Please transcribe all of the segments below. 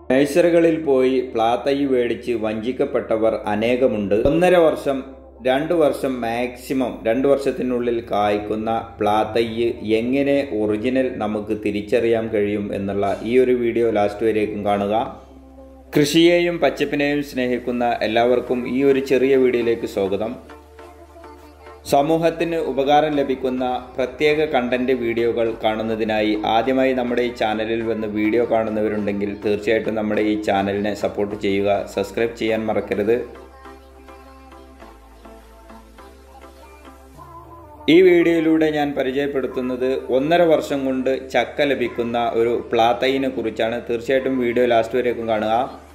നഴ്സറികളിൽ പോയി പ്ലാത്തൈ മേടിച്ച് വഞ്ചിക്കപ്പെട്ടവർ അനേകമുണ്ട് ഒന്നര വർഷം രണ്ട് വർഷം മാക്സിമം രണ്ട് വർഷത്തിനുള്ളിൽ കായ്ക്കുന്ന പ്ലാത്തൈ എങ്ങനെ ഒറിജിനൽ നമുക്ക് തിരിച്ചറിയാൻ കഴിയും എന്നുള്ള ഈ ഒരു വീഡിയോ ലാസ്റ്റ് വരേക്കും കാണുക കൃഷിയെയും പച്ചപ്പിനെയും സ്നേഹിക്കുന്ന എല്ലാവർക്കും ഈ ഒരു ചെറിയ വീഡിയോയിലേക്ക് സ്വാഗതം സമൂഹത്തിന് ഉപകാരം ലഭിക്കുന്ന പ്രത്യേക കണ്ടന്റ് വീഡിയോകൾ കാണുന്നതിനായി ആദ്യമായി നമ്മുടെ ഈ ചാനലിൽ വന്ന് വീഡിയോ കാണുന്നവരുണ്ടെങ്കിൽ തീർച്ചയായിട്ടും നമ്മുടെ ഈ ചാനലിനെ സപ്പോർട്ട് ചെയ്യുക സബ്സ്ക്രൈബ് ചെയ്യാൻ മറക്കരുത് ഈ വീഡിയോയിലൂടെ ഞാൻ പരിചയപ്പെടുത്തുന്നത് ഒന്നര വർഷം കൊണ്ട് ചക്ക ലഭിക്കുന്ന ഒരു പ്ലാത്തൈനെ കുറിച്ചാണ് തീർച്ചയായിട്ടും വീഡിയോ ലാസ്റ്റ് വരേക്കും കാണുക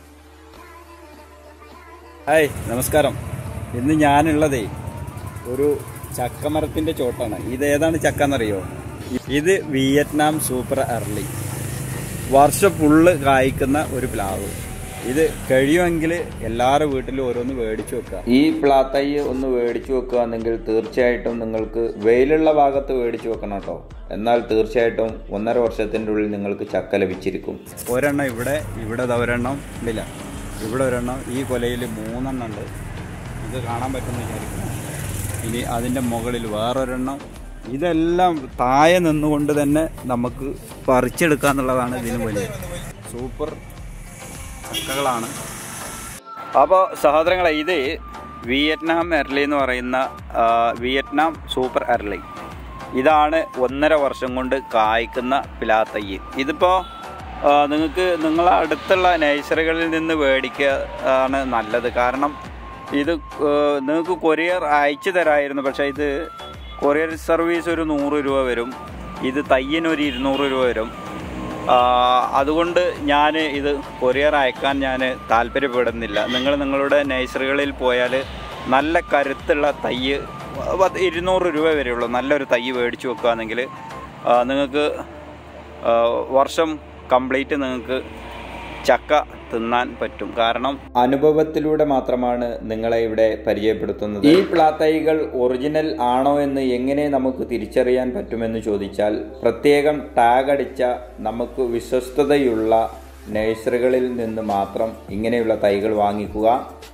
ഹായ് നമസ്കാരം ഇന്ന് ഞാനുള്ളതേ ഒരു ചക്കമരത്തിൻ്റെ ചോട്ടാണ് ഇത് ഏതാണ് ചക്ക എന്നറിയോ ഇത് വിയറ്റ്നാം സൂപ്പർ അർലി വർഷം ഫുള്ള് കായ്ക്കുന്ന ഒരു പ്ലാവ് ഇത് കഴിയുമെങ്കിൽ എല്ലാവരുടെ വീട്ടിലും ഓരോന്ന് മേടിച്ചു വെക്കുക ഈ പ്ലാത്തൈ ഒന്ന് മേടിച്ചു വെക്കുകയാണെങ്കിൽ തീർച്ചയായിട്ടും നിങ്ങൾക്ക് വെയിലുള്ള ഭാഗത്ത് മേടിച്ചു വെക്കണം കേട്ടോ എന്നാൽ തീർച്ചയായിട്ടും ഒന്നര വർഷത്തിൻ്റെ ഉള്ളിൽ നിങ്ങൾക്ക് ചക്ക ലഭിച്ചിരിക്കും ഒരെണ്ണം ഇവിടെ ഇവിടെ ദാ ഒരെണ്ണം ഇല്ല ഇവിടെ ഒരെണ്ണം ഈ കൊലയിൽ മൂന്നെണ്ണം ഉണ്ട് ഇത് കാണാൻ പറ്റുന്ന വിചാരിക്കുന്നു ഇനി അതിൻ്റെ മുകളിൽ വേറൊരെണ്ണം ഇതെല്ലാം താഴെ നിന്നുകൊണ്ട് തന്നെ നമുക്ക് പറിച്ചെടുക്കുക എന്നുള്ളതാണ് ഇതിന് വലിയ സൂപ്പർ ചക്കകളാണ് അപ്പോൾ സഹോദരങ്ങളെ ഇത് വിയറ്റ്നാം എർലി എന്ന് പറയുന്ന ആ, വിയറ്റ്നാം സൂപ്പർ എർലി ഇതാണ് ഒന്നര വർഷം കൊണ്ട് കായ്ക്കുന്ന പിലാത്തയ്യ് ഇതിപ്പോൾ നിങ്ങൾക്ക് നിങ്ങളെ അടുത്തുള്ള നഴ്സറികളിൽ നിന്ന് മേടിക്കുക ആണ് നല്ലത് കാരണം ഇത് ഏഹ്, നിങ്ങൾക്ക് കൊറിയർ അയച്ചു തരായിരുന്നു പക്ഷേ ഇത് കൊറിയർ സർവീസ് ഒരു നൂറ് രൂപ വരും ഇത് തയ്യന് ഒരു ഇരുന്നൂറ് രൂപ വരും ആ, അതുകൊണ്ട് ഞാൻ ഇത് കൊറിയർ അയക്കാൻ ഞാൻ താല്പര്യപ്പെടുന്നില്ല നിങ്ങൾ നിങ്ങളുടെ നഴ്സറികളിൽ പോയാൽ നല്ല കരുത്തുള്ള തയ്യ് പത്ത് ഇരുന്നൂറ് രൂപ വരെയുള്ളൂ നല്ലൊരു തൈ മേടിച്ച് വെക്കുകയാണെങ്കിൽ നിങ്ങൾക്ക് ആ, വർഷം കംപ്ലീറ്റ് നിങ്ങൾക്ക് ചക്ക തിന്നാൻ പറ്റും കാരണം അനുഭവത്തിലൂടെ മാത്രമാണ് നിങ്ങളെ ഇവിടെ പരിചയപ്പെടുത്തുന്നത് ഈ പ്ലാത്തൈകൾ ഒറിജിനൽ ആണോ എന്ന് എങ്ങനെ നമുക്ക് തിരിച്ചറിയാൻ പറ്റുമെന്ന് ചോദിച്ചാൽ പ്രത്യേകം ടാഗ് അടിച്ച നമുക്ക് വിശ്വസ്തതയുള്ള നഴ്സറികളിൽ നിന്ന് മാത്രം ഇങ്ങനെയുള്ള തൈകൾ വാങ്ങിക്കുക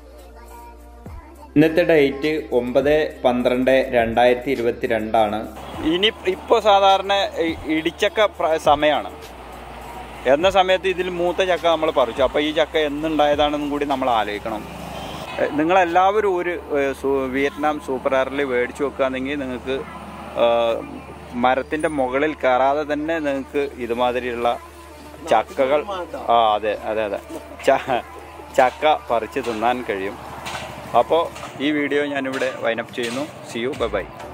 ഇന്നത്തെ ഡേറ്റ് ഒമ്പത് പന്ത്രണ്ട് രണ്ടായിരത്തി ഇരുപത്തി രണ്ടാണ് ഇനി ഇപ്പോൾ സാധാരണ ഇ- ഇടിച്ചക്ക പ്ര- സമയമാണ് എന്ന സമയത്ത് ഇതിൽ മൂത്ത ചക്ക നമ്മൾ പറിച്ചു അപ്പോൾ ഈ ചക്ക എന്നുണ്ടായതാണെന്നും കൂടി നമ്മൾ ആലോചിക്കണം എ, നിങ്ങളെല്ലാവരും ഒരു ഏ, സു- വിയറ്റ്നാം സൂപ്പർ എയറിൽ മേടിച്ചു വെക്കുകയാണെങ്കിൽ നിങ്ങൾക്ക് മരത്തിൻ്റെ മുകളിൽ കയറാതെ തന്നെ നിങ്ങൾക്ക് ഇതുമാതിരിയുള്ള ചക്കകൾ ആ അതെ അതെ അതെ ച- ചക്ക പറിച്ച് തിന്നാൻ കഴിയും അപ്പോൾ ഈ വീഡിയോ ഞാനിവിടെ വൈനപ്പ് ചെയ്യുന്നു സി യു ബൈ ബൈ